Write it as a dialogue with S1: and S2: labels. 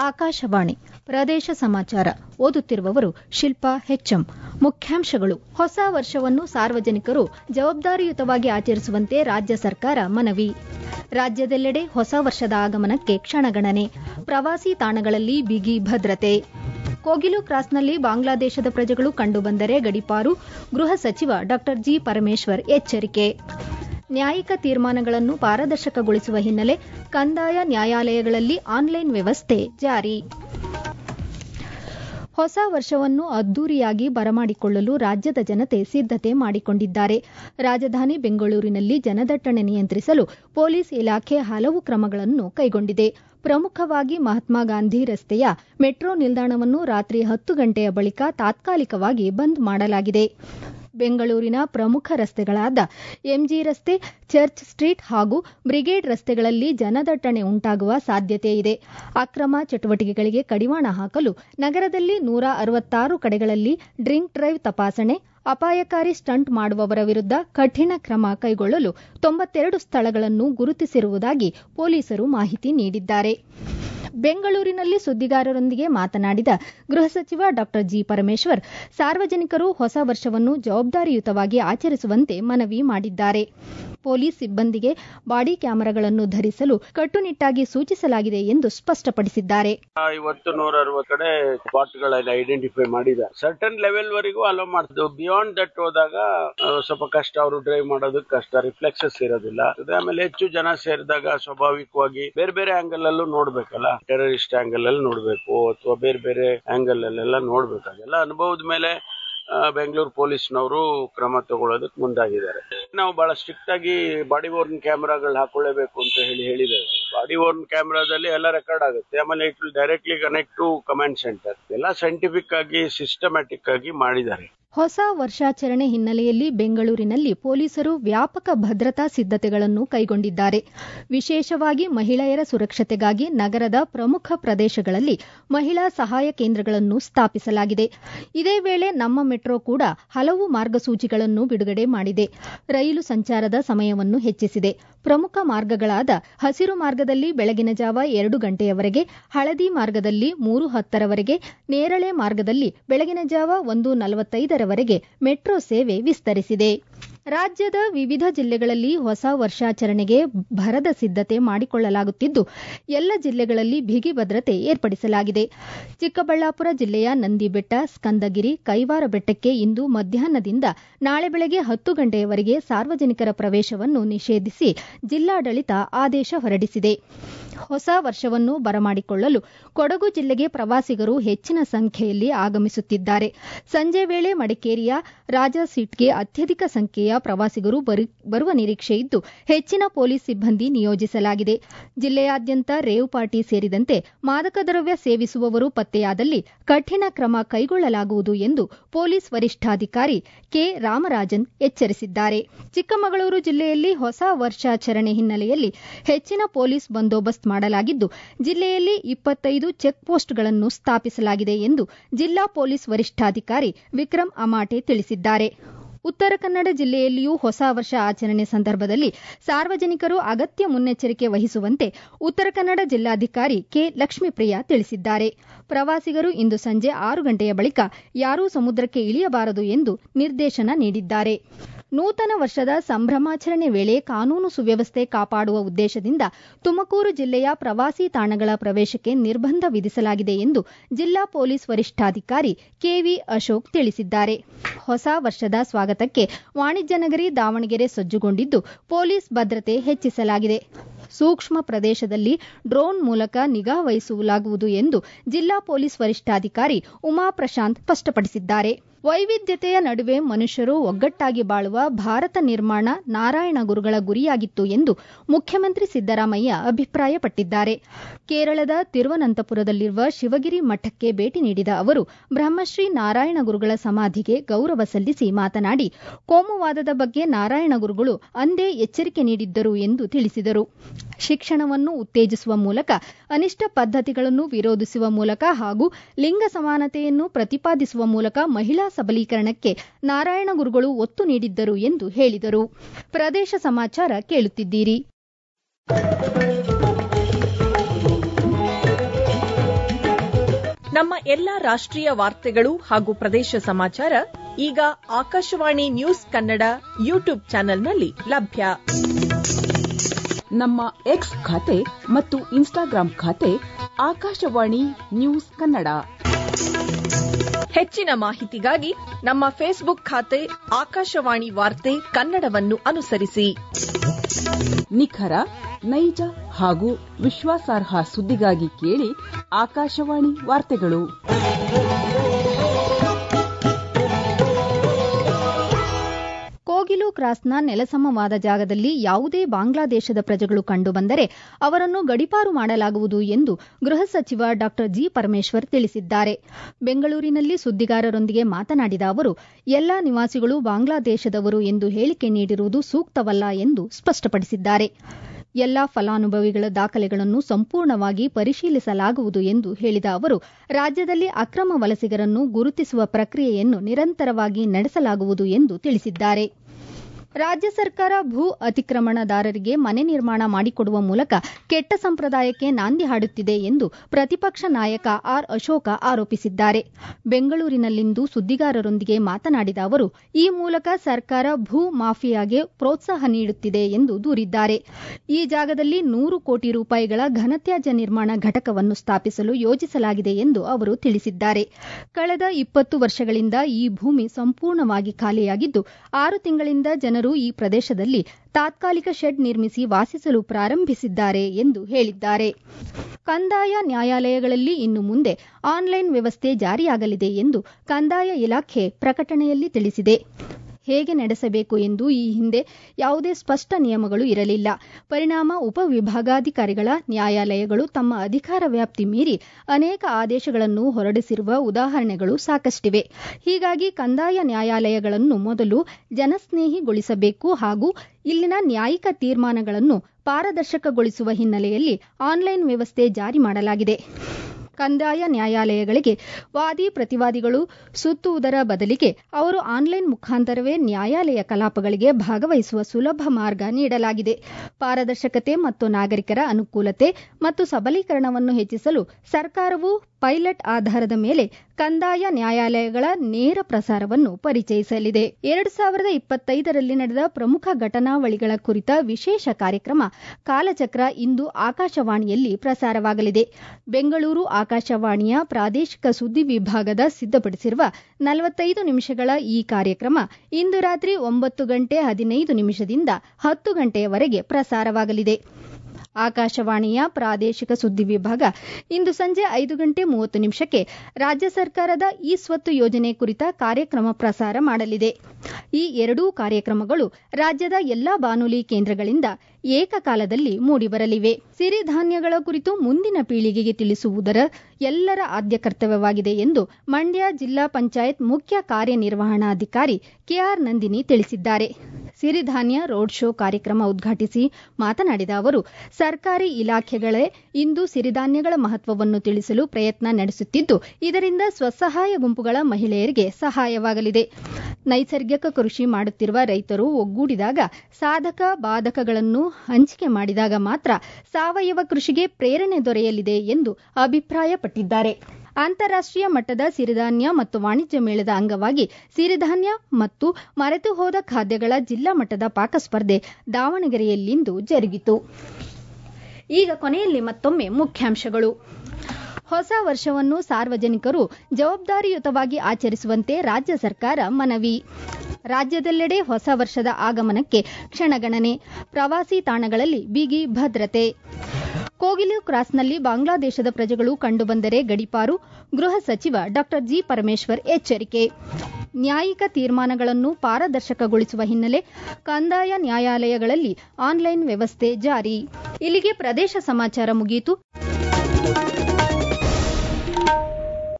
S1: ಆಕಾಶವಾಣಿ ಪ್ರದೇಶ ಸಮಾಚಾರ ಓದುತ್ತಿರುವವರು ಶಿಲ್ಪಾ ಹೆಚ್ಎಂ ಮುಖ್ಯಾಂಶಗಳು ಹೊಸ ವರ್ಷವನ್ನು ಸಾರ್ವಜನಿಕರು ಜವಾಬ್ದಾರಿಯುತವಾಗಿ ಆಚರಿಸುವಂತೆ ರಾಜ್ಯ ಸರ್ಕಾರ ಮನವಿ ರಾಜ್ಯದೆಲ್ಲೆಡೆ ಹೊಸ ವರ್ಷದ ಆಗಮನಕ್ಕೆ ಕ್ಷಣಗಣನೆ ಪ್ರವಾಸಿ ತಾಣಗಳಲ್ಲಿ ಬಿಗಿ ಭದ್ರತೆ ಕೋಗಿಲು ಕ್ರಾಸ್ನಲ್ಲಿ ಬಾಂಗ್ಲಾದೇಶದ ಪ್ರಜೆಗಳು ಕಂಡುಬಂದರೆ ಗಡಿಪಾರು ಗೃಹ ಸಚಿವ ಡಾ ಜಿ ಪರಮೇಶ್ವರ್ ಎಚ್ಚರಿಕೆ ನ್ಯಾಯಿಕ ತೀರ್ಮಾನಗಳನ್ನು ಪಾರದರ್ಶಕಗೊಳಿಸುವ ಹಿನ್ನೆಲೆ ಕಂದಾಯ ನ್ಯಾಯಾಲಯಗಳಲ್ಲಿ ಆನ್ಲೈನ್ ವ್ಯವಸ್ಥೆ ಜಾರಿ ಹೊಸ ವರ್ಷವನ್ನು ಅದ್ದೂರಿಯಾಗಿ ಬರಮಾಡಿಕೊಳ್ಳಲು ರಾಜ್ಯದ ಜನತೆ ಸಿದ್ದತೆ ಮಾಡಿಕೊಂಡಿದ್ದಾರೆ ರಾಜಧಾನಿ ಬೆಂಗಳೂರಿನಲ್ಲಿ ಜನದಟ್ಟಣೆ ನಿಯಂತ್ರಿಸಲು ಪೊಲೀಸ್ ಇಲಾಖೆ ಹಲವು ಕ್ರಮಗಳನ್ನು ಕೈಗೊಂಡಿದೆ ಪ್ರಮುಖವಾಗಿ ಮಹಾತ್ಮ ಗಾಂಧಿ ರಸ್ತೆಯ ಮೆಟ್ರೋ ನಿಲ್ದಾಣವನ್ನು ರಾತ್ರಿ ಹತ್ತು ಗಂಟೆಯ ಬಳಿಕ ತಾತ್ಕಾಲಿಕವಾಗಿ ಬಂದ್ ಮಾಡಲಾಗಿದೆ ಬೆಂಗಳೂರಿನ ಪ್ರಮುಖ ರಸ್ತೆಗಳಾದ ಎಂಜಿ ರಸ್ತೆ ಚರ್ಚ್ ಸ್ಟ್ರೀಟ್ ಹಾಗೂ ಬ್ರಿಗೇಡ್ ರಸ್ತೆಗಳಲ್ಲಿ ಜನದಟ್ಟಣೆ ಉಂಟಾಗುವ ಸಾಧ್ಯತೆ ಇದೆ ಅಕ್ರಮ ಚಟುವಟಿಕೆಗಳಿಗೆ ಕಡಿವಾಣ ಹಾಕಲು ನಗರದಲ್ಲಿ ನೂರ ಅರವತ್ತಾರು ಕಡೆಗಳಲ್ಲಿ ಡ್ರಿಂಕ್ ಡ್ರೈವ್ ತಪಾಸಣೆ ಅಪಾಯಕಾರಿ ಸ್ಟಂಟ್ ಮಾಡುವವರ ವಿರುದ್ಧ ಕಠಿಣ ಕ್ರಮ ಕೈಗೊಳ್ಳಲು ತೊಂಬತ್ತೆರಡು ಸ್ಥಳಗಳನ್ನು ಗುರುತಿಸಿರುವುದಾಗಿ ಪೊಲೀಸರು ಮಾಹಿತಿ ನೀಡಿದ್ದಾರೆ ಬೆಂಗಳೂರಿನಲ್ಲಿ ಸುದ್ದಿಗಾರರೊಂದಿಗೆ ಮಾತನಾಡಿದ ಗೃಹ ಸಚಿವ ಡಾ ಜಿ ಪರಮೇಶ್ವರ್ ಸಾರ್ವಜನಿಕರು ಹೊಸ ವರ್ಷವನ್ನು ಜವಾಬ್ದಾರಿಯುತವಾಗಿ ಆಚರಿಸುವಂತೆ ಮನವಿ ಮಾಡಿದ್ದಾರೆ ಪೊಲೀಸ್ ಸಿಬ್ಬಂದಿಗೆ ಬಾಡಿ ಕ್ಯಾಮೆರಾಗಳನ್ನು ಧರಿಸಲು ಕಟ್ಟುನಿಟ್ಟಾಗಿ ಸೂಚಿಸಲಾಗಿದೆ ಎಂದು ಸ್ಪಷ್ಟಪಡಿಸಿದ್ದಾರೆ
S2: ಇವತ್ತು ನೂರ ಅರವತ್ತು ಕಡೆ ಸ್ಪಾಟ್ ಗಳನ್ನ ಐಡೆಂಟಿಫೈ ಮಾಡಿದ್ದಾರೆ ಸರ್ಟನ್ ಲೆವೆಲ್ ವರೆಗೂ ಅಲೋ ಮಾಡ್ತಿದ್ವು ಬಿಯಾಂಡ್ ದಟ್ ಹೋದಾಗ ಸ್ವಲ್ಪ ಕಷ್ಟ ಅವರು ಡ್ರೈವ್ ಮಾಡೋದಕ್ಕೆ ಕಷ್ಟ ರಿಫ್ಲೆಕ್ಸಸ್ ಇರೋದಿಲ್ಲ ಆಮೇಲೆ ಹೆಚ್ಚು ಜನ ಸೇರಿದಾಗ ಸ್ವಾಭಾವಿಕವಾಗಿ ಬೇರೆ ಬೇರೆ ಆಂಗಲ್ ಅಲ್ಲೂ ನೋಡ್ಬೇಕಲ್ಲ ಟೆರರಿಸ್ಟ್ ಆಂಗಲ್ ಅಲ್ಲಿ ನೋಡ್ಬೇಕು ಅಥವಾ ಬೇರೆ ಬೇರೆ ಆಂಗಲ್ ಅಲ್ಲೆಲ್ಲ ನೋಡ್ಬೇಕು ಅದೆಲ್ಲ ಅನುಭವದ ಮೇಲೆ ಬೆಂಗಳೂರು ಪೊಲೀಸ್ನವರು ಕ್ರಮ ತಗೊಳ್ಳೋದಕ್ಕೆ ಮುಂದಾಗಿದ್ದಾರೆ ನಾವು ಬಹಳ ಸ್ಟ್ರಿಕ್ಟ್ ಆಗಿ ಬಾಡಿ ಓರ್ನ್ ಕ್ಯಾಮೆರಾಗಳು ಹಾಕೊಳ್ಳೇಬೇಕು ಅಂತ ಹೇಳಿ ಹೇಳಿದ್ದೇವೆ ಬಾಡಿ ಓರ್ನ್ ಕ್ಯಾಮೆರಾದಲ್ಲಿ ಎಲ್ಲ ರೆಕಾರ್ಡ್ ಆಗುತ್ತೆ ಆಮೇಲೆ it will directly connect to command centre ಎಲ್ಲ ಸೈಂಟಿಫಿಕ್ ಆಗಿ ಸಿಸ್ಟಮ್ಯಾಟಿಕ್ ಆಗಿ ಮಾಡಿದ್ದಾರೆ
S1: ಹೊಸ ವರ್ಷಾಚರಣೆ ಹಿನ್ನೆಲೆಯಲ್ಲಿ ಬೆಂಗಳೂರಿನಲ್ಲಿ ಪೊಲೀಸರು ವ್ಯಾಪಕ ಭದ್ರತಾ ಸಿದ್ದತೆಗಳನ್ನು ಕೈಗೊಂಡಿದ್ದಾರೆ ವಿಶೇಷವಾಗಿ ಮಹಿಳೆಯರ ಸುರಕ್ಷತೆಗಾಗಿ ನಗರದ ಪ್ರಮುಖ ಪ್ರದೇಶಗಳಲ್ಲಿ ಮಹಿಳಾ ಸಹಾಯ ಕೇಂದ್ರಗಳನ್ನು ಸ್ಥಾಪಿಸಲಾಗಿದೆ ಇದೇ ವೇಳೆ ನಮ್ಮ ಮೆಟ್ರೋ ಕೂಡ ಹಲವು ಮಾರ್ಗಸೂಚಿಗಳನ್ನು ಬಿಡುಗಡೆ ಮಾಡಿದೆ ರೈಲು ಸಂಚಾರದ ಸಮಯವನ್ನು ಹೆಚ್ಚಿಸಿದೆ ಪ್ರಮುಖ ಮಾರ್ಗಗಳಾದ ಹಸಿರು ಮಾರ್ಗದಲ್ಲಿ ಬೆಳಗಿನ ಜಾವ ಎರಡು ಗಂಟೆಯವರೆಗೆ ಹಳದಿ ಮಾರ್ಗದಲ್ಲಿ ಮೂರು ಹತ್ತರವರೆಗೆ ನೇರಳೆ ಮಾರ್ಗದಲ್ಲಿ ಬೆಳಗಿನ ಜಾವ ಒಂದು ನಲವತ್ತೈದರವರೆಗೆ ಮೆಟ್ರೋ ಸೇವೆ ವಿಸ್ತರಿಸಿದೆ ರಾಜ್ಯದ ವಿವಿಧ ಜಿಲ್ಲೆಗಳಲ್ಲಿ ಹೊಸ ವರ್ಷಾಚರಣೆಗೆ ಭರದ ಸಿದ್ದತೆ ಮಾಡಿಕೊಳ್ಳಲಾಗುತ್ತಿದ್ದು ಎಲ್ಲ ಜಿಲ್ಲೆಗಳಲ್ಲಿ ಬಿಗಿ ಭದ್ರತೆ ಏರ್ಪಡಿಸಲಾಗಿದೆ ಚಿಕ್ಕಬಳ್ಳಾಪುರ ಜಿಲ್ಲೆಯ ನಂದಿಬೆಟ್ಟ ಸ್ಕಂದಗಿರಿ ಕೈವಾರ ಬೆಟ್ಟಕ್ಕೆ ಇಂದು ಮಧ್ಯಾಹ್ನದಿಂದ ನಾಳೆ ಬೆಳಗ್ಗೆ ಹತ್ತು ಗಂಟೆಯವರೆಗೆ ಸಾರ್ವಜನಿಕರ ಪ್ರವೇಶವನ್ನು ನಿಷೇಧಿಸಿ ಜಿಲ್ಲಾಡಳಿತ ಆದೇಶ ಹೊರಡಿಸಿದೆ ಹೊಸ ವರ್ಷವನ್ನು ಬರಮಾಡಿಕೊಳ್ಳಲು ಕೊಡಗು ಜಿಲ್ಲೆಗೆ ಪ್ರವಾಸಿಗರು ಹೆಚ್ಚಿನ ಸಂಖ್ಯೆಯಲ್ಲಿ ಆಗಮಿಸುತ್ತಿದ್ದಾರೆ ಸಂಜೆ ವೇಳೆ ಮಡಿಕೇರಿಯ ರಾಜ ಸೀಟ್ಗೆ ಅತ್ಯಧಿಕ ಸಂಖ್ಯೆಯ ಪ್ರವಾಸಿಗರು ಬರುವ ನಿರೀಕ್ಷೆ ಇದ್ದು ಹೆಚ್ಚಿನ ಪೊಲೀಸ್ ಸಿಬ್ಬಂದಿ ನಿಯೋಜಿಸಲಾಗಿದೆ ಜಿಲ್ಲೆಯಾದ್ಯಂತ ರೇವ್ ಪಾರ್ಟಿ ಸೇರಿದಂತೆ ಮಾದಕ ದ್ರವ್ಯ ಸೇವಿಸುವವರು ಪತ್ತೆಯಾದಲ್ಲಿ ಕಠಿಣ ಕ್ರಮ ಕೈಗೊಳ್ಳಲಾಗುವುದು ಎಂದು ಪೊಲೀಸ್ ವರಿಷ್ಠಾಧಿಕಾರಿ ಕೆ ರಾಮರಾಜನ್ ಎಚ್ಚರಿಸಿದ್ದಾರೆ ಚಿಕ್ಕಮಗಳೂರು ಜಿಲ್ಲೆಯಲ್ಲಿ ಹೊಸ ವರ್ಷಾಚರಣೆ ಹಿನ್ನೆಲೆಯಲ್ಲಿ ಹೆಚ್ಚಿನ ಪೊಲೀಸ್ ಬಂದೋಬಸ್ತ್ ಮಾಡಲಾಗಿದ್ದು ಜಿಲ್ಲೆಯಲ್ಲಿ ಇಪ್ಪತ್ತೈದು ಚೆಕ್ ಪೋಸ್ಟ್ಗಳನ್ನು ಸ್ಥಾಪಿಸಲಾಗಿದೆ ಎಂದು ಜಿಲ್ಲಾ ಪೊಲೀಸ್ ವರಿಷ್ಠಾಧಿಕಾರಿ ವಿಕ್ರಮ್ ಅಮಾಟೆ ತಿಳಿಸಿದ್ದಾರೆ ಉತ್ತರ ಕನ್ನಡ ಜಿಲ್ಲೆಯಲ್ಲಿಯೂ ಹೊಸ ವರ್ಷ ಆಚರಣೆ ಸಂದರ್ಭದಲ್ಲಿ ಸಾರ್ವಜನಿಕರು ಅಗತ್ಯ ಮುನ್ನೆಚ್ಚರಿಕೆ ವಹಿಸುವಂತೆ ಉತ್ತರ ಕನ್ನಡ ಜಿಲ್ಲಾಧಿಕಾರಿ ಕೆ ಲಕ್ಷ್ಮೀಪ್ರಿಯಾ ತಿಳಿಸಿದ್ದಾರೆ ಪ್ರವಾಸಿಗರು ಇಂದು ಸಂಜೆ ಆರು ಗಂಟೆಯ ಬಳಿಕ ಯಾರೂ ಸಮುದ್ರಕ್ಕೆ ಇಳಿಯಬಾರದು ಎಂದು ನಿರ್ದೇಶನ ನೀಡಿದ್ದಾರೆ ನೂತನ ವರ್ಷದ ಸಂಭ್ರಮಾಚರಣೆ ವೇಳೆ ಕಾನೂನು ಸುವ್ಯವಸ್ಥೆ ಕಾಪಾಡುವ ಉದ್ದೇಶದಿಂದ ತುಮಕೂರು ಜಿಲ್ಲೆಯ ಪ್ರವಾಸಿ ತಾಣಗಳ ಪ್ರವೇಶಕ್ಕೆ ನಿರ್ಬಂಧ ವಿಧಿಸಲಾಗಿದೆ ಎಂದು ಜಿಲ್ಲಾ ಪೊಲೀಸ್ ವರಿಷ್ಠಾಧಿಕಾರಿ ಕೆವಿ ಅಶೋಕ್ ತಿಳಿಸಿದ್ದಾರೆ ಹೊಸ ವರ್ಷದ ಸ್ವಾಗತಕ್ಕೆ ವಾಣಿಜ್ಯ ನಗರಿ ದಾವಣಗೆರೆ ಸಜ್ಜುಗೊಂಡಿದ್ದು ಪೊಲೀಸ್ ಭದ್ರತೆ ಹೆಚ್ಚಿಸಲಾಗಿದೆ ಸೂಕ್ಷ್ಮ ಪ್ರದೇಶದಲ್ಲಿ ಡ್ರೋನ್ ಮೂಲಕ ನಿಗಾ ವಹಿಸಲಾಗುವುದು ಎಂದು ಜಿಲ್ಲಾ ಪೊಲೀಸ್ ವರಿಷ್ಠಾಧಿಕಾರಿ ಉಮಾ ಪ್ರಶಾಂತ್ ಸ್ಪಷ್ಟಪಡಿಸಿದ್ದಾರೆ ವೈವಿಧ್ಯತೆಯ ನಡುವೆ ಮನುಷ್ಯರು ಒಗ್ಗಟ್ಟಾಗಿ ಬಾಳುವ ಭಾರತ ನಿರ್ಮಾಣ ನಾರಾಯಣ ಗುರುಗಳ ಗುರಿಯಾಗಿತ್ತು ಎಂದು ಮುಖ್ಯಮಂತ್ರಿ ಸಿದ್ದರಾಮಯ್ಯ ಅಭಿಪ್ರಾಯಪಟ್ಟಿದ್ದಾರೆ ಕೇರಳದ ತಿರುವನಂತಪುರದಲ್ಲಿರುವ ಶಿವಗಿರಿ ಮಠಕ್ಕೆ ಭೇಟಿ ನೀಡಿದ ಅವರು ಬ್ರಹ್ಮಶ್ರೀ ನಾರಾಯಣ ಗುರುಗಳ ಸಮಾಧಿಗೆ ಗೌರವ ಸಲ್ಲಿಸಿ ಮಾತನಾಡಿ ಕೋಮುವಾದದ ಬಗ್ಗೆ ನಾರಾಯಣ ಗುರುಗಳು ಅಂದೇ ಎಚ್ಚರಿಕೆ ನೀಡಿದ್ದರು ಎಂದು ತಿಳಿಸಿದರು ಶಿಕ್ಷಣವನ್ನು ಉತ್ತೇಜಿಸುವ ಮೂಲಕ ಅನಿಷ್ಟ ಪದ್ಧತಿಗಳನ್ನು ವಿರೋಧಿಸುವ ಮೂಲಕ ಹಾಗೂ ಲಿಂಗ ಸಮಾನತೆಯನ್ನು ಪ್ರತಿಪಾದಿಸುವ ಮೂಲಕ ಮಹಿಳಾ ಸಬಲೀಕರಣಕ್ಕೆ ನಾರಾಯಣ ಗುರುಗಳು ಒತ್ತು ನೀಡಿದ್ದರು ಎಂದು ಹೇಳಿದರು ಪ್ರದೇಶ ಸಮಾಚಾರ ಕೇಳುತ್ತಿದ್ದೀರಿ
S3: ನಮ್ಮ ಎಲ್ಲಾ ರಾಷ್ಟ್ರೀಯ ವಾರ್ತೆಗಳು ಹಾಗೂ ಪ್ರದೇಶ ಸಮಾಚಾರ ಈಗ ಆಕಾಶವಾಣಿ ನ್ಯೂಸ್ ಕನ್ನಡ ಯೂಟ್ಯೂಬ್ ಚಾನೆಲ್ನಲ್ಲಿ ಲಭ್ಯ
S4: ನಮ್ಮ ಎಕ್ಸ್ ಖಾತೆ ಮತ್ತು ಇನ್ಸ್ಟಾಗ್ರಾಂ ಖಾತೆ ಆಕಾಶವಾಣಿ ನ್ಯೂಸ್ ಕನ್ನಡ
S3: ಹೆಚ್ಚಿನ ಮಾಹಿತಿಗಾಗಿ ನಮ್ಮ ಫೇಸ್ಬುಕ್ ಖಾತೆ ಆಕಾಶವಾಣಿ ವಾರ್ತೆ ಕನ್ನಡವನ್ನು ಅನುಸರಿಸಿ
S4: ನಿಖರ ನೈಜ ಹಾಗೂ ವಿಶ್ವಾಸಾರ್ಹ ಸುದ್ದಿಗಾಗಿ ಕೇಳಿ ಆಕಾಶವಾಣಿ ವಾರ್ತೆಗಳು
S1: ಕೋಗಿಲು ಕ್ರಾಸ್ನ ನೆಲಸಮವಾದ ಜಾಗದಲ್ಲಿ ಯಾವುದೇ ಬಾಂಗ್ಲಾದೇಶದ ಪ್ರಜೆಗಳು ಕಂಡುಬಂದರೆ ಅವರನ್ನು ಗಡಿಪಾರು ಮಾಡಲಾಗುವುದು ಎಂದು ಗೃಹ ಸಚಿವ ಡಾ ಜಿ ಪರಮೇಶ್ವರ್ ತಿಳಿಸಿದ್ದಾರೆ ಬೆಂಗಳೂರಿನಲ್ಲಿ ಸುದ್ದಿಗಾರರೊಂದಿಗೆ ಮಾತನಾಡಿದ ಅವರು ಎಲ್ಲಾ ನಿವಾಸಿಗಳು ಬಾಂಗ್ಲಾದೇಶದವರು ಎಂದು ಹೇಳಿಕೆ ನೀಡಿರುವುದು ಸೂಕ್ತವಲ್ಲ ಎಂದು ಸ್ಪಷ್ಟಪಡಿಸಿದ್ದಾರೆ ಎಲ್ಲಾ ಫಲಾನುಭವಿಗಳ ದಾಖಲೆಗಳನ್ನು ಸಂಪೂರ್ಣವಾಗಿ ಪರಿಶೀಲಿಸಲಾಗುವುದು ಎಂದು ಹೇಳಿದ ಅವರು ರಾಜ್ಯದಲ್ಲಿ ಅಕ್ರಮ ವಲಸಿಗರನ್ನು ಗುರುತಿಸುವ ಪ್ರಕ್ರಿಯೆಯನ್ನು ನಿರಂತರವಾಗಿ ನಡೆಸಲಾಗುವುದು ಎಂದು ತಿಳಿಸಿದ್ದಾರೆ ರಾಜ್ಯ ಸರ್ಕಾರ ಭೂ ಅತಿಕ್ರಮಣದಾರರಿಗೆ ಮನೆ ನಿರ್ಮಾಣ ಮಾಡಿಕೊಡುವ ಮೂಲಕ ಕೆಟ್ಟ ಸಂಪ್ರದಾಯಕ್ಕೆ ನಾಂದಿ ಹಾಡುತ್ತಿದೆ ಎಂದು ಪ್ರತಿಪಕ್ಷ ನಾಯಕ ಆರ್ ಅಶೋಕ ಆರೋಪಿಸಿದ್ದಾರೆ ಬೆಂಗಳೂರಿನಲ್ಲಿಂದು ಸುದ್ದಿಗಾರರೊಂದಿಗೆ ಮಾತನಾಡಿದ ಅವರು ಈ ಮೂಲಕ ಸರ್ಕಾರ ಭೂ ಮಾಫಿಯಾಗೆ ಪ್ರೋತ್ಸಾಹ ನೀಡುತ್ತಿದೆ ಎಂದು ದೂರಿದ್ದಾರೆ ಈ ಜಾಗದಲ್ಲಿ ನೂರು ಕೋಟಿ ರೂಪಾಯಿಗಳ ಘನತ್ಯಾಜ್ಯ ನಿರ್ಮಾಣ ಘಟಕವನ್ನು ಸ್ಥಾಪಿಸಲು ಯೋಜಿಸಲಾಗಿದೆ ಎಂದು ಅವರು ತಿಳಿಸಿದ್ದಾರೆ ಕಳೆದ ಇಪ್ಪತ್ತು ವರ್ಷಗಳಿಂದ ಈ ಭೂಮಿ ಸಂಪೂರ್ಣವಾಗಿ ಖಾಲಿಯಾಗಿದ್ದು ಆರು ತಿಂಗಳಿಂದ ಜನರು ಈ ಪ್ರದೇಶದಲ್ಲಿ ತಾತ್ಕಾಲಿಕ ಶೆಡ್ ನಿರ್ಮಿಸಿ ವಾಸಿಸಲು ಪ್ರಾರಂಭಿಸಿದ್ದಾರೆ ಎಂದು ಹೇಳಿದ್ದಾರೆ ಕಂದಾಯ ನ್ಯಾಯಾಲಯಗಳಲ್ಲಿ ಇನ್ನು ಮುಂದೆ ಆನ್ಲೈನ್ ವ್ಯವಸ್ಥೆ ಜಾರಿಯಾಗಲಿದೆ ಎಂದು ಕಂದಾಯ ಇಲಾಖೆ ಪ್ರಕಟಣೆಯಲ್ಲಿ ತಿಳಿಸಿದೆ ಹೇಗೆ ನಡೆಸಬೇಕು ಎಂದು ಈ ಹಿಂದೆ ಯಾವುದೇ ಸ್ಪಷ್ಟ ನಿಯಮಗಳು ಇರಲಿಲ್ಲ ಪರಿಣಾಮ ಉಪವಿಭಾಗಾಧಿಕಾರಿಗಳ ನ್ಯಾಯಾಲಯಗಳು ತಮ್ಮ ಅಧಿಕಾರ ವ್ಯಾಪ್ತಿ ಮೀರಿ ಅನೇಕ ಆದೇಶಗಳನ್ನು ಹೊರಡಿಸಿರುವ ಉದಾಹರಣೆಗಳು ಸಾಕಷ್ಟಿವೆ ಹೀಗಾಗಿ ಕಂದಾಯ ನ್ಯಾಯಾಲಯಗಳನ್ನು ಮೊದಲು ಜನಸ್ನೇಹಿಗೊಳಿಸಬೇಕು ಹಾಗೂ ಇಲ್ಲಿನ ನ್ಯಾಯಿಕ ತೀರ್ಮಾನಗಳನ್ನು ಪಾರದರ್ಶಕಗೊಳಿಸುವ ಹಿನ್ನೆಲೆಯಲ್ಲಿ ಆನ್ಲೈನ್ ವ್ಯವಸ್ಥೆ ಜಾರಿ ಮಾಡಲಾಗಿದೆ ಕಂದಾಯ ನ್ಯಾಯಾಲಯಗಳಿಗೆ ವಾದಿ ಪ್ರತಿವಾದಿಗಳು ಸುತ್ತುವುದರ ಬದಲಿಗೆ ಅವರು ಆನ್ಲೈನ್ ಮುಖಾಂತರವೇ ನ್ಯಾಯಾಲಯ ಕಲಾಪಗಳಿಗೆ ಭಾಗವಹಿಸುವ ಸುಲಭ ಮಾರ್ಗ ನೀಡಲಾಗಿದೆ ಪಾರದರ್ಶಕತೆ ಮತ್ತು ನಾಗರಿಕರ ಅನುಕೂಲತೆ ಮತ್ತು ಸಬಲೀಕರಣವನ್ನು ಹೆಚ್ಚಿಸಲು ಸರ್ಕಾರವು ಪೈಲಟ್ ಆಧಾರದ ಮೇಲೆ ಕಂದಾಯ ನ್ಯಾಯಾಲಯಗಳ ನೇರ ಪ್ರಸಾರವನ್ನು ಪರಿಚಯಿಸಲಿದೆ ಎರಡು ಸಾವಿರದ ಇಪ್ಪತ್ತೈದರಲ್ಲಿ ನಡೆದ ಪ್ರಮುಖ ಘಟನಾವಳಿಗಳ ಕುರಿತ ವಿಶೇಷ ಕಾರ್ಯಕ್ರಮ ಕಾಲಚಕ್ರ ಇಂದು ಆಕಾಶವಾಣಿಯಲ್ಲಿ ಪ್ರಸಾರವಾಗಲಿದೆ ಬೆಂಗಳೂರು ಆಕಾಶವಾಣಿಯ ಪ್ರಾದೇಶಿಕ ಸುದ್ದಿ ವಿಭಾಗದ ಸಿದ್ಧಪಡಿಸಿರುವ ನಲವತ್ತೈದು ನಿಮಿಷಗಳ ಈ ಕಾರ್ಯಕ್ರಮ ಇಂದು ರಾತ್ರಿ ಒಂಬತ್ತು ಗಂಟೆ ಹದಿನೈದು ನಿಮಿಷದಿಂದ ಹತ್ತು ಗಂಟೆಯವರೆಗೆ ಪ್ರಸಾರವಾಗಲಿದೆ ಆಕಾಶವಾಣಿಯ ಪ್ರಾದೇಶಿಕ ಸುದ್ದಿ ವಿಭಾಗ ಇಂದು ಸಂಜೆ ಐದು ಗಂಟೆ ಮೂವತ್ತು ನಿಮಿಷಕ್ಕೆ ರಾಜ್ಯ ಸರ್ಕಾರದ ಈ ಸ್ವತ್ತು ಯೋಜನೆ ಕುರಿತ ಕಾರ್ಯಕ್ರಮ ಪ್ರಸಾರ ಮಾಡಲಿದೆ ಈ ಎರಡೂ ಕಾರ್ಯಕ್ರಮಗಳು ರಾಜ್ಯದ ಎಲ್ಲಾ ಬಾನುಲಿ ಕೇಂದ್ರಗಳಿಂದ ಏಕಕಾಲದಲ್ಲಿ ಮೂಡಿಬರಲಿವೆ ಸಿರಿಧಾನ್ಯಗಳ ಕುರಿತು ಮುಂದಿನ ಪೀಳಿಗೆಗೆ ತಿಳಿಸುವುದರ ಎಲ್ಲರ ಆದ್ಯ ಕರ್ತವ್ಯವಾಗಿದೆ ಎಂದು ಮಂಡ್ಯ ಜಿಲ್ಲಾ ಪಂಚಾಯತ್ ಮುಖ್ಯ ಕಾರ್ಯನಿರ್ವಹಣಾಧಿಕಾರಿ ಕೆಆರ್ ನಂದಿನಿ ತಿಳಿಸಿದ್ದಾರೆ ಸಿರಿಧಾನ್ಯ ರೋಡ್ ಶೋ ಕಾರ್ಯಕ್ರಮ ಉದ್ಘಾಟಿಸಿ ಮಾತನಾಡಿದ ಅವರು ಸರ್ಕಾರಿ ಇಲಾಖೆಗಳೇ ಇಂದು ಸಿರಿಧಾನ್ಯಗಳ ಮಹತ್ವವನ್ನು ತಿಳಿಸಲು ಪ್ರಯತ್ನ ನಡೆಸುತ್ತಿದ್ದು ಇದರಿಂದ ಸ್ವಸಹಾಯ ಗುಂಪುಗಳ ಮಹಿಳೆಯರಿಗೆ ಸಹಾಯವಾಗಲಿದೆ ನೈಸರ್ಗಿಕ ಕೃಷಿ ಮಾಡುತ್ತಿರುವ ರೈತರು ಒಗ್ಗೂಡಿದಾಗ ಸಾಧಕ ಬಾಧಕಗಳನ್ನು ಹಂಚಿಕೆ ಮಾಡಿದಾಗ ಮಾತ್ರ ಸಾವಯವ ಕೃಷಿಗೆ ಪ್ರೇರಣೆ ದೊರೆಯಲಿದೆ ಎಂದು ಅಭಿಪ್ರಾಯಪಟ್ಟಿದ್ದಾರೆ ಅಂತಾರಾಷ್ಟೀಯ ಮಟ್ಟದ ಸಿರಿಧಾನ್ಯ ಮತ್ತು ವಾಣಿಜ್ಯ ಮೇಳದ ಅಂಗವಾಗಿ ಸಿರಿಧಾನ್ಯ ಮತ್ತು ಮರೆತು ಹೋದ ಖಾದ್ಯಗಳ ಜಿಲ್ಲಾ ಮಟ್ಟದ ಪಾಕಸ್ಪರ್ಧೆ ದಾವಣಗೆರೆಯಲ್ಲಿಂದು ಜರುಗಿತು ಈಗ ಕೊನೆಯಲ್ಲಿ ಮತ್ತೊಮ್ಮೆ ಮುಖ್ಯಾಂಶಗಳು ಹೊಸ ವರ್ಷವನ್ನು ಸಾರ್ವಜನಿಕರು ಜವಾಬ್ದಾರಿಯುತವಾಗಿ ಆಚರಿಸುವಂತೆ ರಾಜ್ಯ ಸರ್ಕಾರ ಮನವಿ ರಾಜ್ಯದೆಲ್ಲೆಡೆ ಹೊಸ ವರ್ಷದ ಆಗಮನಕ್ಕೆ ಕ್ಷಣಗಣನೆ ಪ್ರವಾಸಿ ತಾಣಗಳಲ್ಲಿ ಬಿಗಿ ಭದ್ರತೆ ಕೋಗಿಲು ಕ್ರಾಸ್ನಲ್ಲಿ ಬಾಂಗ್ಲಾದೇಶದ ಪ್ರಜೆಗಳು ಕಂಡುಬಂದರೆ ಗಡಿಪಾರು ಗೃಹ ಸಚಿವ ಡಾ ಜಿ ಪರಮೇಶ್ವರ್ ಎಚ್ಚರಿಕೆ ನ್ಯಾಯಿಕ ತೀರ್ಮಾನಗಳನ್ನು ಪಾರದರ್ಶಕಗೊಳಿಸುವ ಹಿನ್ನೆಲೆ ಕಂದಾಯ ನ್ಯಾಯಾಲಯಗಳಲ್ಲಿ ಆನ್ಲೈನ್ ವ್ಯವಸ್ಥೆ ಜಾರಿ ಇಲ್ಲಿಗೆ ಪ್ರದೇಶ ಸಮಾಚಾರ ಮುಗಿಯಿತು